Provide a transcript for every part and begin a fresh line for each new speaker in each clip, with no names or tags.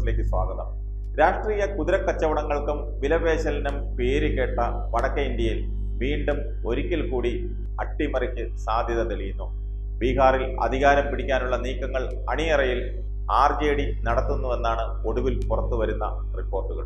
ന്യൂസിലേക്ക് സ്വാഗതം രാഷ്ട്രീയ കുതിരക്കച്ചവടങ്ങൾക്കും വിലപേശലിനും പേര് കേട്ട വടക്കേ ഇന്ത്യയിൽ വീണ്ടും ഒരിക്കൽ കൂടി അട്ടിമറിക്ക് സാധ്യത തെളിയുന്നു ബീഹാറിൽ അധികാരം പിടിക്കാനുള്ള നീക്കങ്ങൾ അണിയറയിൽ ആർ ജെ ഡി നടത്തുന്നുവെന്നാണ് ഒടുവിൽ പുറത്തുവരുന്ന റിപ്പോർട്ടുകൾ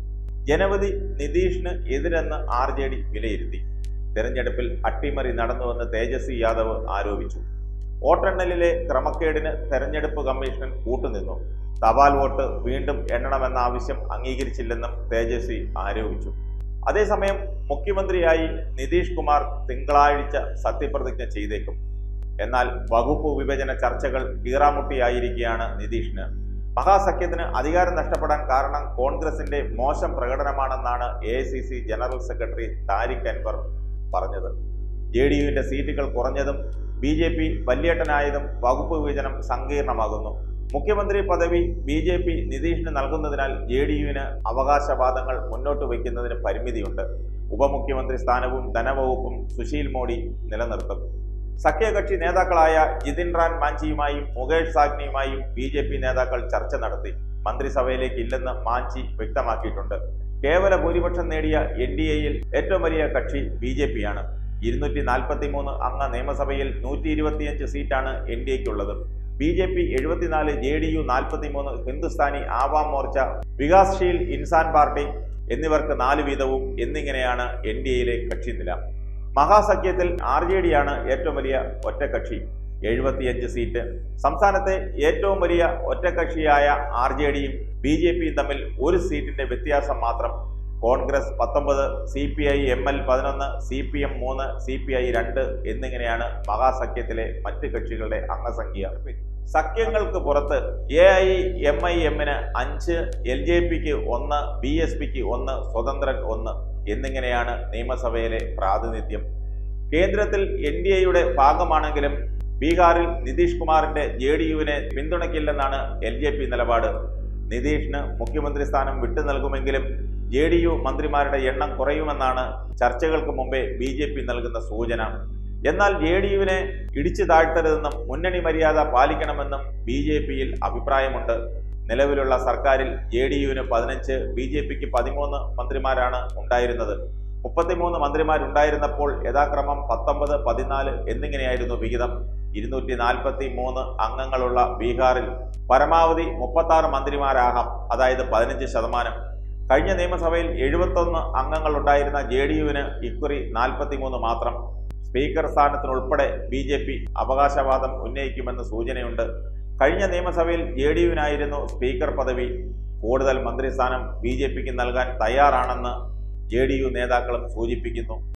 ജനവധി നിതീഷിന് എതിരെന്ന് ആർ ജെ ഡി വിലയിരുത്തി തെരഞ്ഞെടുപ്പിൽ അട്ടിമറി നടന്നുവെന്ന് തേജസ്വി യാദവ് ആരോപിച്ചു വോട്ടെണ്ണലിലെ ക്രമക്കേടിന് തെരഞ്ഞെടുപ്പ് കമ്മീഷൻ കൂട്ടുനിന്നു തപാൽ വോട്ട് വീണ്ടും എണ്ണണമെന്ന ആവശ്യം അംഗീകരിച്ചില്ലെന്നും തേജസ്വി ആരോപിച്ചു അതേസമയം മുഖ്യമന്ത്രിയായി നിതീഷ് കുമാർ തിങ്കളാഴ്ച സത്യപ്രതിജ്ഞ ചെയ്തേക്കും എന്നാൽ വകുപ്പ് വിഭജന ചർച്ചകൾ കീറാമുട്ടിയായിരിക്കുകയാണ് നിതീഷിന് മഹാസഖ്യത്തിന് അധികാരം നഷ്ടപ്പെടാൻ കാരണം കോൺഗ്രസിന്റെ മോശം പ്രകടനമാണെന്നാണ് എ ജനറൽ സെക്രട്ടറി താരിഖ് അൻവർ പറഞ്ഞത് ജെ ഡി യുവിന്റെ സീറ്റുകൾ കുറഞ്ഞതും ബി ജെ പി വല്യേട്ടനായതും വകുപ്പ് വിഭജനം സങ്കീർണമാകുന്നു മുഖ്യമന്ത്രി പദവി ബി ജെ പി നിതീഷിന് നൽകുന്നതിനാൽ ജെ ഡി യുവിന് അവകാശവാദങ്ങൾ മുന്നോട്ട് വയ്ക്കുന്നതിന് പരിമിതിയുണ്ട് ഉപമുഖ്യമന്ത്രി സ്ഥാനവും ധനവകുപ്പും സുശീൽ മോഡി നിലനിർത്തും സഖ്യകക്ഷി നേതാക്കളായ ജിതിൻ റാൻ മാഞ്ചിയുമായും മുകേഷ് സാഗ്നിയുമായും ബി ജെ പി നേതാക്കൾ ചർച്ച നടത്തി മന്ത്രിസഭയിലേക്ക് ഇല്ലെന്ന് മാഞ്ചി വ്യക്തമാക്കിയിട്ടുണ്ട് കേവല ഭൂരിപക്ഷം നേടിയ എൻ ഡി എയിൽ ഏറ്റവും വലിയ കക്ഷി ബി ജെ പി ആണ് ഇരുന്നൂറ്റി നാൽപ്പത്തി മൂന്ന് അംഗ നിയമസഭയിൽ നൂറ്റി ഇരുപത്തിയഞ്ച് സീറ്റാണ് എൻ ഡി എക്കുള്ളത് ബി ജെ പി എഴുപത്തിനാല് ജെ ഡി യു നാൽപ്പത്തി മൂന്ന് ഹിന്ദുസ്ഥാനി ആവാം മോർച്ച വികാസ്ശീൽ ഇൻസാൻ പാർട്ടി എന്നിവർക്ക് നാല് വീതവും എന്നിങ്ങനെയാണ് എൻ ഡി എയിലെ കക്ഷിനില മഹാസഖ്യത്തിൽ ആർ ജെ ഡി ആണ് ഏറ്റവും വലിയ ഒറ്റക്കക്ഷി എഴുപത്തിയഞ്ച് സീറ്റ് സംസ്ഥാനത്തെ ഏറ്റവും വലിയ ഒറ്റക്കക്ഷിയായ ആർ ജെ ഡിയും ബി ജെ പിയും തമ്മിൽ ഒരു സീറ്റിന്റെ വ്യത്യാസം മാത്രം കോൺഗ്രസ് പത്തൊമ്പത് C P I M L പതിനൊന്ന് സി പി എം മൂന്ന് സി പി ഐ രണ്ട് എന്നിങ്ങനെയാണ് മഹാസഖ്യത്തിലെ മറ്റ് കക്ഷികളുടെ അംഗസംഖ്യ സഖ്യങ്ങൾക്ക് പുറത്ത് എ ഐ എം ഐ എമ്മിന് അഞ്ച് എൽ ജെ പിക്ക് ഒന്ന് ബി എസ് പിക്ക് ഒന്ന് സ്വതന്ത്രൻ ഒന്ന് എന്നിങ്ങനെയാണ് നിയമസഭയിലെ പ്രാതിനിധ്യം കേന്ദ്രത്തിൽ എൻ ഡി എയുടെ ഭാഗമാണെങ്കിലും ബീഹാറിൽ നിതീഷ് കുമാറിന്റെ ജെ ഡി യുവിനെ പിന്തുണയ്ക്കില്ലെന്നാണ് എൽ ജെ പി നിലപാട് നിതീഷിന് മുഖ്യമന്ത്രി സ്ഥാനം വിട്ടു നൽകുമെങ്കിലും ജെ ഡി യു മന്ത്രിമാരുടെ എണ്ണം കുറയുമെന്നാണ് ചർച്ചകൾക്ക് മുമ്പേ ബി ജെ പി നൽകുന്ന സൂചന എന്നാൽ ജെ ഡി യുവിനെ ഇടിച്ചു താഴ്ത്തരുതെന്നും മുന്നണി മര്യാദ പാലിക്കണമെന്നും ബി ജെ പിയിൽ അഭിപ്രായമുണ്ട് നിലവിലുള്ള സർക്കാരിൽ ജെ ഡി യുവിന് പതിനഞ്ച് ബി ജെ പിക്ക് പതിമൂന്ന് മന്ത്രിമാരാണ് ഉണ്ടായിരുന്നത് മുപ്പത്തിമൂന്ന് മന്ത്രിമാരുണ്ടായിരുന്നപ്പോൾ യഥാക്രമം പത്തൊമ്പത് പതിനാല് എന്നിങ്ങനെയായിരുന്നു വിഹിതം ഇരുന്നൂറ്റി നാൽപ്പത്തി മൂന്ന് അംഗങ്ങളുള്ള ബീഹാറിൽ പരമാവധി മുപ്പത്തി മന്ത്രിമാരാകാം അതായത് പതിനഞ്ച് ശതമാനം കഴിഞ്ഞ നിയമസഭയിൽ എഴുപത്തൊന്ന് അംഗങ്ങൾ ഉണ്ടായിരുന്ന ജെ ഡി യുവിന് ഇക്കുറി നാൽപ്പത്തിമൂന്ന് മാത്രം സ്പീക്കർ സ്ഥാനത്തിനുൾപ്പെടെ ബി ജെ പി അവകാശവാദം ഉന്നയിക്കുമെന്ന് സൂചനയുണ്ട് കഴിഞ്ഞ നിയമസഭയിൽ ജെ ഡി യുവിനായിരുന്നു സ്പീക്കർ പദവി കൂടുതൽ മന്ത്രിസ്ഥാനം ബി ജെ പിക്ക് നൽകാൻ തയ്യാറാണെന്ന് ജെ ഡി യു നേതാക്കളും സൂചിപ്പിക്കുന്നു